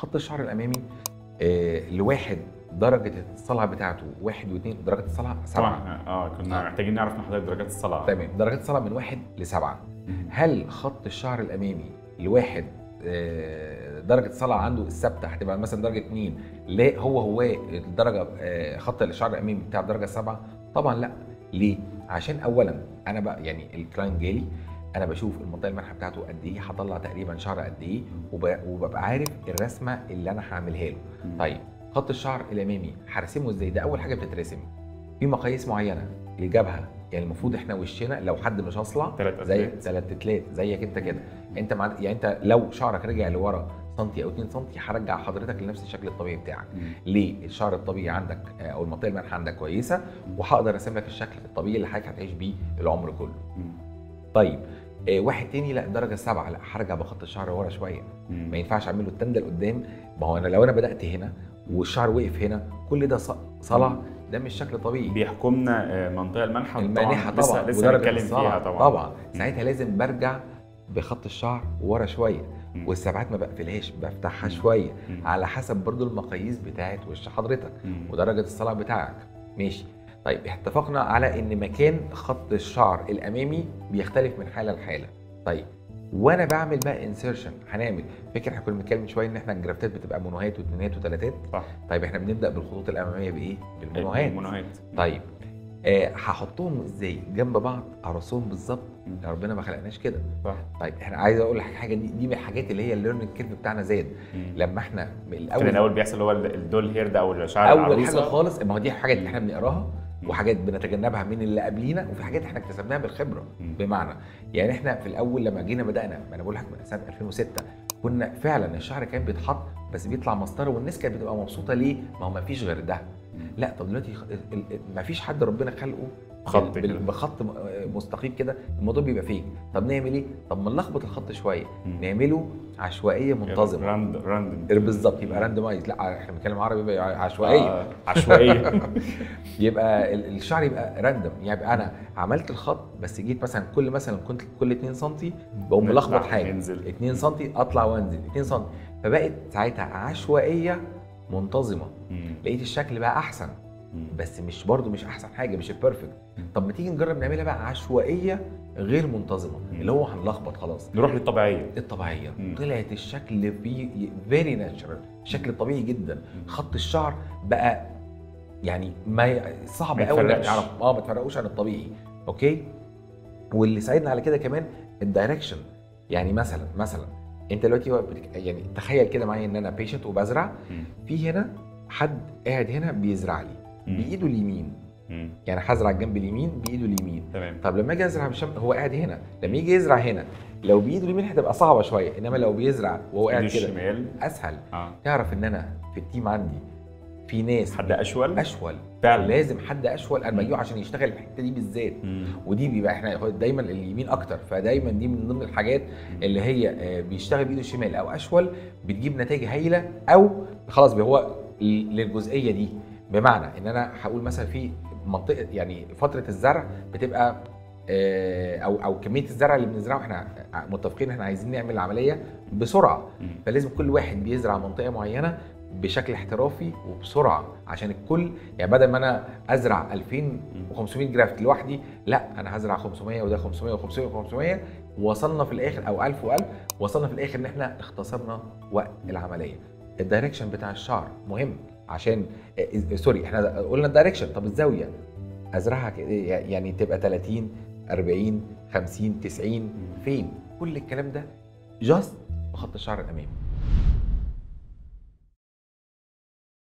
خط الشعر الامامي آه لواحد درجه الصلع بتاعته واحد واثنين درجه الصلع سبعه طبعا اه كنا آه. محتاجين نعرف من حضرتك درجات الصلع تمام درجه الصلع من واحد لسبعه هل خط الشعر الامامي لواحد آه، درجه الصلع عنده الثابته هتبقى مثلا درجه 2 لا هو هو الدرجه آه، خط الشعر الامامي بتاع الدرجه 7 طبعا لا ليه عشان اولا انا بقى يعني الكلاين جالي انا بشوف المنطقه المنحه بتاعته قد ايه هطلع تقريبا شعر قد ايه وب- وببقى عارف الرسمه اللي انا هعملها له طيب خط الشعر الامامي هرسمه ازاي ده اول حاجه بتترسم في مقاييس معينه الجبهه يعني المفروض احنا وشنا لو حد مش اصلع ثلاث زي أسباب. ثلاث تتلات زيك انت كده انت مع يعني انت لو شعرك رجع لورا سنتي او 2 سنتي هرجع حضرتك لنفس الشكل الطبيعي بتاعك ليه الشعر الطبيعي عندك آه، او المنطقه المنحه عندك كويسه وهقدر ارسم لك الشكل الطبيعي اللي حضرتك هتعيش بيه العمر كله طيب آه، واحد تاني لا درجه سبعه لا هرجع بخط الشعر ورا شويه ما ينفعش اعمل له التنده لقدام ما هو انا لو انا بدات هنا والشعر وقف هنا كل ده ص- صلع ده مش شكل طبيعي بيحكمنا آه، منطقه المنحه المانحه لسه طبعا لسه ودرجة هنتكلم الصلع. فيها طبعا طبعا ساعتها لازم برجع بخط الشعر ورا شويه مم. والسبعات ما بقفلهاش بفتحها مم. شويه مم. على حسب برضو المقاييس بتاعت وش حضرتك مم. ودرجه الصلع بتاعك ماشي طيب اتفقنا على ان مكان خط الشعر الامامي بيختلف من حاله لحاله طيب وانا بعمل بقى انسيرشن هنعمل فاكر احنا كنا بنتكلم من شويه ان احنا الجرافتات بتبقى مونوهات واثنينات وثلاثات صح طيب احنا بنبدا بالخطوط الاماميه بايه بالمونوهات المونوهات طيب آه هحطهم ازاي جنب بعض ارسمهم بالظبط مم. ربنا ما خلقناش كده صح طيب احنا عايز اقول لك حاجه دي دي من الحاجات اللي هي الليرنينج كيرف بتاعنا زاد مم. لما احنا من كان الاول الاول بيحصل اللي هو الدول هير ده او شعر اول العروسة. حاجه خالص ما هو دي حاجات مم. احنا بنقراها مم. وحاجات بنتجنبها من اللي قبلينا وفي حاجات احنا اكتسبناها بالخبره مم. بمعنى يعني احنا في الاول لما جينا بدانا ما انا بقول لك من سنه 2006 كنا فعلا الشعر كان بيتحط بس بيطلع مسطره والناس كانت بتبقى مبسوطه ليه؟ ما هو ما فيش غير ده مم. لا طب دلوقتي خ- ال- ال- ما فيش حد ربنا خلقه خط بال- كده. بخط م- مستقيم كده الموضوع بيبقى فيك طب نعمل ايه؟ طب ما نلخبط الخط شويه مم. نعمله عشوائيه منتظمه راند راندوم بالظبط يبقى راندمايز لا احنا بنتكلم عربي يبقى عشوائيه آه، عشوائيه يبقى ال- الشعر يبقى راندم يعني يبقى انا عملت الخط بس جيت مثلا كل مثلا كنت كل 2 سم بقوم نطلع ملخبط حاجه ننزل. 2 سم اطلع وانزل 2 سم فبقت ساعتها عشوائيه منتظمه مم. لقيت الشكل بقى احسن مم. بس مش برضو مش احسن حاجه مش البيرفكت مم. طب ما تيجي نجرب نعملها بقى عشوائيه غير منتظمه مم. اللي هو هنلخبط خلاص نروح للطبيعيه الطبيعيه مم. طلعت الشكل فيه فيري ناتشرال شكل طبيعي جدا خط الشعر بقى يعني ما ي- صعب ما قوي انك يتفرقش. تعرف اه ما تفرقوش عن الطبيعي اوكي واللي ساعدنا على كده كمان الدايركشن يعني مثلا مثلا انت دلوقتي هو بتك- يعني تخيل كده معايا ان انا بيشنت وبزرع مم. في هنا حد قاعد هنا بيزرع لي مم. بايده اليمين مم. يعني هزرع الجنب اليمين بايده اليمين تمام طب لما اجي ازرع بالشمال هو قاعد هنا لما يجي يزرع هنا لو بايده اليمين هتبقى صعبه شويه انما لو بيزرع وهو قاعد ايده كده الشمال اسهل اه تعرف ان انا في التيم عندي في ناس حد اشول اشول فعلا لازم حد اشول انا مم. بجيبه عشان يشتغل الحته دي بالذات مم. ودي بيبقى احنا دايما اليمين اكتر فدايما دي من ضمن الحاجات اللي هي آه، بيشتغل بايده الشمال او اشول بتجيب نتائج هايله او خلاص هو ل- للجزئيه دي بمعنى ان انا هقول مثلا في منطقه يعني فتره الزرع بتبقى آه، او او كميه الزرع اللي بنزرعه احنا متفقين احنا عايزين نعمل العمليه بسرعه مم. فلازم كل واحد بيزرع منطقه معينه بشكل احترافي وبسرعه عشان الكل يعني بدل ما انا ازرع 2500 جرافت لوحدي لا انا هزرع 500 وده 500 و500 و500 وصلنا في الاخر او 1000 و1000 وصلنا في الاخر ان احنا اختصرنا وقت العمليه الدايركشن بتاع الشعر مهم عشان آه، آه، سوري احنا قلنا الدايركشن طب الزاويه ازرعها ك- يعني تبقى 30 40 50 90 فين كل الكلام ده جاست بخط الشعر الامامي